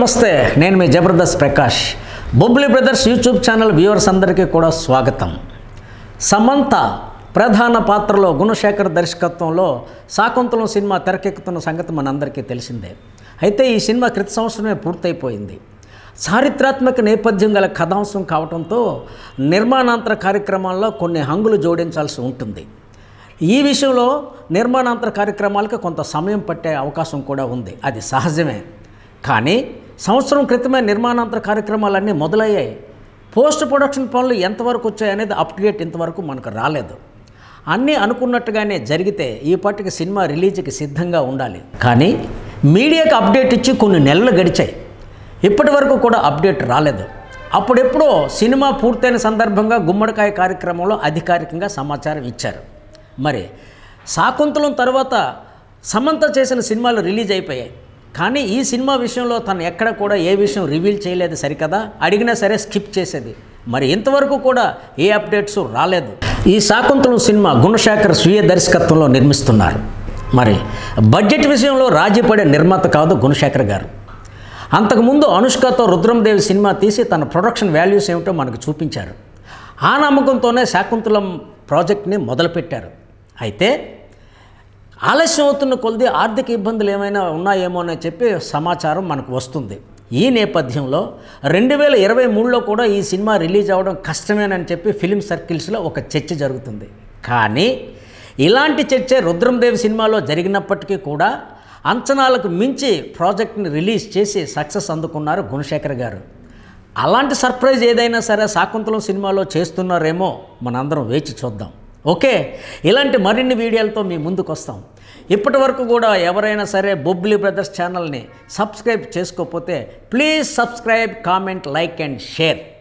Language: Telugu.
నమస్తే నేను మీ Jabardasth Prakash Bobbili brothers YouTube channel viewers అందరికీ కూడా స్వాగతం సమంత ప్రధాన పాత్రలో గుణశేఖర్ దర్శకత్వంలో శాకుంతలం సినిమా తెరకెక్కుతున్న సంగతి మనందరికీ తెలిసిందే అయితే ఈ సినిమా క్రిత సంవత్సరమే పూర్తయిపోయింది చారిత్రాత్మక నేపథ్యం గల కథాంశం కావడంతో నిర్మాణాంతర కార్యక్రమాల్లో కొన్ని హంగులు జోడించాల్సి ఉంటుంది ఈ విషయంలో నిర్మాణాంతర కార్యక్రమాలకు కొంత సమయం పట్టే అవకాశం కూడా ఉంది అది సహజమే కానీ సంవత్సరం క్రితమే నిర్మాణాంతర కార్యక్రమాలన్నీ మొదలయ్యాయి పోస్ట్ ప్రొడక్షన్ పనులు ఎంతవరకు వచ్చాయనేది అప్డేట్ ఇంతవరకు మనకు రాలేదు అన్నీ అనుకున్నట్టుగానే జరిగితే ఈ పాటికి సినిమా రిలీజ్కి సిద్ధంగా ఉండాలి కానీ మీడియాకి అప్డేట్ ఇచ్చి కొన్ని నెలలు గడిచాయి ఇప్పటి వరకు కూడా అప్డేట్ రాలేదు అప్పుడెప్పుడో సినిమా పూర్తయిన సందర్భంగా గుమ్మడికాయ కార్యక్రమంలో అధికారికంగా సమాచారం ఇచ్చారు మరి శాకుంతలం తర్వాత సమంత చేసిన సినిమాలు రిలీజ్ అయిపోయాయి కానీ ఈ సినిమా విషయంలో తను ఎక్కడ కూడా ఏ విషయం రివీల్ చేయలేదు సరికదా అడిగినా సరే స్కిప్ చేసేది మరి ఇంతవరకు కూడా ఏ అప్డేట్స్ రాలేదు ఈ శాకుంతలం సినిమా గుణశేఖర్ స్వీయ దర్శకత్వంలో నిర్మిస్తున్నారు మరి బడ్జెట్ విషయంలో రాజీ పడే నిర్మాత కాదు గుణశేఖర్ గారు అంతకుముందు అనుష్కతో రుద్రందేవి సినిమా తీసి తన ప్రొడక్షన్ వాల్యూస్ ఏమిటో మనకు చూపించారు ఆ నమ్మకంతోనే శాకుంతలం ప్రాజెక్ట్ని మొదలుపెట్టారు అయితే ఆలస్యం అవుతున్న కొద్ది ఆర్థిక ఇబ్బందులు ఏమైనా ఉన్నాయేమో అని చెప్పి సమాచారం మనకు వస్తుంది ఈ నేపథ్యంలో రెండు వేల ఇరవై మూడులో కూడా ఈ సినిమా రిలీజ్ అవ్వడం కష్టమేనని చెప్పి ఫిలిం సర్కిల్స్లో ఒక చర్చ జరుగుతుంది కానీ ఇలాంటి చర్చ రుద్రందేవి సినిమాలో జరిగినప్పటికీ కూడా అంచనాలకు మించి ప్రాజెక్ట్ని రిలీజ్ చేసి సక్సెస్ అందుకున్నారు గుణశేఖర్ గారు అలాంటి సర్ప్రైజ్ ఏదైనా సరే శాకుంతలం సినిమాలో చేస్తున్నారేమో మనందరం వేచి చూద్దాం ఓకే ఇలాంటి మరిన్ని వీడియోలతో మీ ముందుకు వస్తాం ఇప్పటి వరకు కూడా ఎవరైనా సరే బొబ్బిలి బ్రదర్స్ ఛానల్ని సబ్స్క్రైబ్ చేసుకోకపోతే please subscribe comment like and share